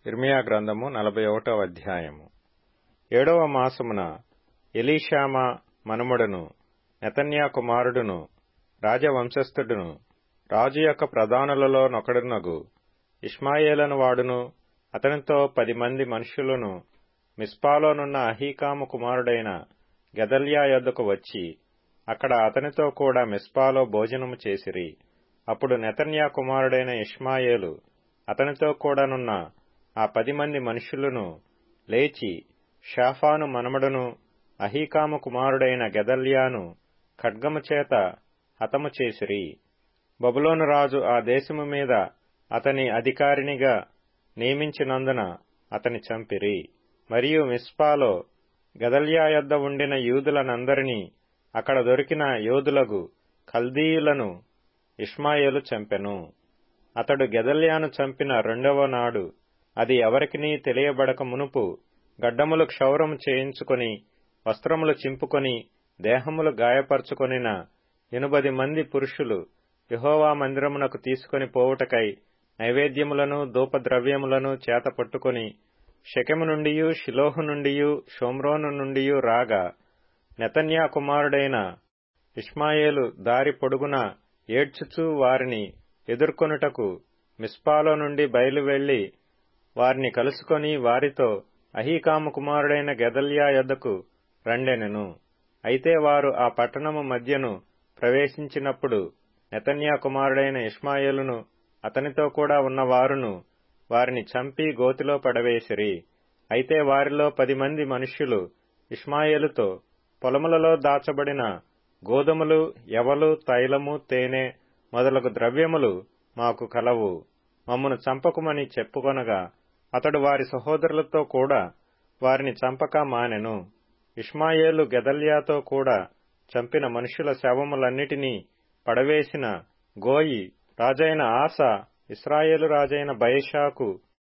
ఇర్మియా గ్రంథము నలభై ఒకటవ అధ్యాయము ఏడవ మాసమున ఎలీషామా మనుమడును నెతన్యా కుమారుడును రాజవంశస్థుడును రాజు యొక్క ప్రధానులలో నొకడునగు ఇష్మాయేలను వాడును అతనితో పది మంది మనుషులను మిస్పాలోనున్న అహీకాము కుమారుడైన గెదల్యా యొద్దకు వచ్చి అక్కడ అతనితో కూడా మిస్పాలో భోజనము చేసిరి అప్పుడు నెతన్యా కుమారుడైన ఇష్మాయేలు అతనితో కూడానున్న ఆ పది మంది మనుషులను లేచి షాఫాను మనమడును అహీకాము కుమారుడైన గెదల్యాను ఖడ్గము చేత హతము చేసిరి బబులోను రాజు ఆ దేశము మీద అతని అధికారినిగా నియమించినందున అతని చంపిరి మరియు మిస్పాలో గదల్యా యొద్ద ఉండిన యూదులనందరినీ అక్కడ దొరికిన యోధులగు కల్దీయులను ఇష్మాయేలు చంపెను అతడు గెదల్యాను చంపిన రెండవ నాడు అది ఎవరికినీ తెలియబడక మునుపు గడ్డములు క్షౌరము చేయించుకొని వస్త్రములు చింపుకొని దేహములు గాయపరచుకొనిన ఎనుబది మంది పురుషులు యహోవా మందిరమునకు తీసుకొని పోవుటకై నైవేద్యములను ధూపద్రవ్యములను చేత పట్టుకొని శకెము నుండియు షిలోహు నుండియు షోమ్రోను నుండియు రాగా నెతన్యా కుమారుడైన ఇష్మాయేలు దారి పొడుగున ఏడ్చుచూ వారిని ఎదుర్కొనుటకు మిస్పాలో నుండి బయలువెళ్లి వారిని కలుసుకొని వారితో అహీకాము కుమారుడైన గెదల్యా యొద్దకు రండెనెను అయితే వారు ఆ పట్టణము మధ్యను ప్రవేశించినప్పుడు నెతన్యా కుమారుడైన ఇష్మాయేలును అతనితో కూడా ఉన్నవారును వారిని చంపి గోతిలో పడవేసిరి అయితే వారిలో పది మంది మనుష్యులు ఇష్మాయేలుతో పొలములలో దాచబడిన గోధుమలు ఎవలు తైలము తేనె మొదలగు ద్రవ్యములు మాకు కలవు మమ్మను చంపకుమని చెప్పుకొనగా అతడు వారి సహోదరులతో కూడా వారిని చంపక మానెను ఇష్మాయేలు గెదల్యాతో కూడా చంపిన మనుషుల శవములన్నిటినీ పడవేసిన గోయి రాజైన ఆస ఇస్రాయేలు రాజైన బయషాకు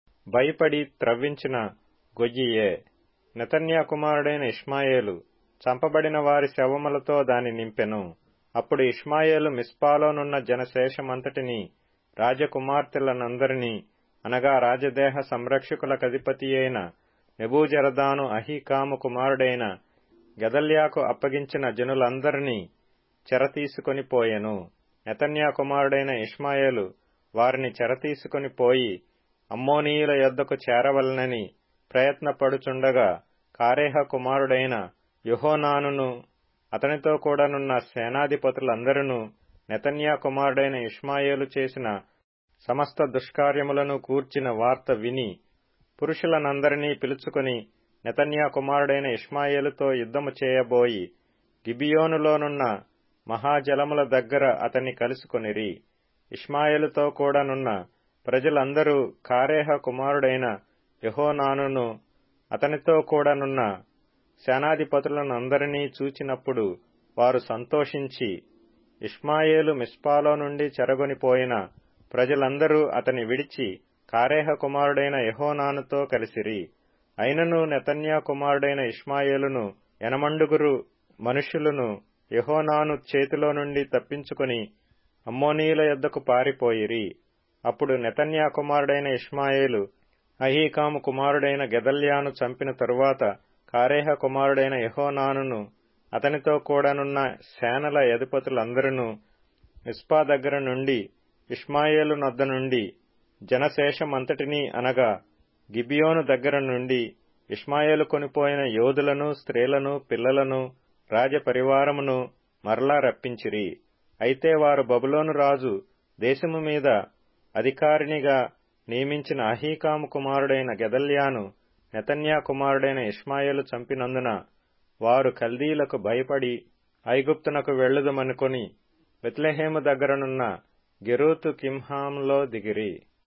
భయపడి త్రవ్వించిన గొయ్యియే నెతన్యా కుమారుడైన ఇష్మాయేలు చంపబడిన వారి శవములతో దాని నింపెను అప్పుడు ఇష్మాయేలు మిస్పాలోనున్న జనశేషమంతటినీ రాజకుమార్తెలనందరినీ అనగా రాజదేహ సంరక్షకులకు అధిపతి అయిన నెబూజరదాను అహీకాము కుమారుడైన గదల్యాకు అప్పగించిన జనులందరినీ చెరతీసుకొని పోయెను నెతన్యా కుమారుడైన ఇష్మాయేలు వారిని చెరతీసుకొని పోయి అమ్మోనీయుల యొద్దకు చేరవలనని ప్రయత్నపడుచుండగా కారేహ కుమారుడైన యుహోనానును అతనితో కూడానున్న సేనాధిపతులందరూ నెతన్యా కుమారుడైన ఇష్మాయేలు చేసిన సమస్త దుష్కార్యములను కూర్చిన వార్త విని పురుషులనందరినీ పిలుచుకుని నెతన్యా కుమారుడైన ఇష్మాయేలుతో యుద్ధము చేయబోయి గిబియోనులోనున్న మహాజలముల దగ్గర అతన్ని కలుసుకొనిరి ఇష్మాయేలుతో కూడానున్న ప్రజలందరూ కారేహ కుమారుడైన యహోనానును అతనితో కూడానున్న సేనాధిపతులనందరినీ చూచినప్పుడు వారు సంతోషించి ఇష్మాయేలు మిస్పాలో నుండి చెరగొనిపోయిన ప్రజలందరూ అతని విడిచి కారేహ కుమారుడైన యహోనానుతో కలిసిరి అయినను నెతన్యా కుమారుడైన ఇష్మాయేలును ఎనమండుగురు మనుషులను యహోనాను చేతిలో నుండి తప్పించుకుని అమ్మోనీయుల యొద్దకు పారిపోయిరి అప్పుడు నెతన్యా కుమారుడైన ఇష్మాయేలు అహీకాము కుమారుడైన గెదల్యాను చంపిన తరువాత కారేహ కుమారుడైన యహోనానును అతనితో కూడానున్న సేనల అధిపతులందరూ మిస్పా దగ్గర నుండి ఇష్మాయేలు నొద్ద నుండి జనశేషమంతటినీ అనగా గిబియోను దగ్గర నుండి ఇష్మాయేలు కొనిపోయిన యోధులను స్త్రీలను పిల్లలను రాజపరివారమును మరలా రప్పించిరి అయితే వారు బబులోను రాజు దేశము మీద అధికారినిగా నియమించిన అహీకాము కుమారుడైన గెదల్యాను నెతన్యా కుమారుడైన ఇష్మాయేలు చంపినందున వారు కల్దీలకు భయపడి ఐగుప్తునకు వెళ్ళుదమనుకొని బెత్లెహేము దగ్గరనున్న గెరూతు కింహాంలో దిగిరి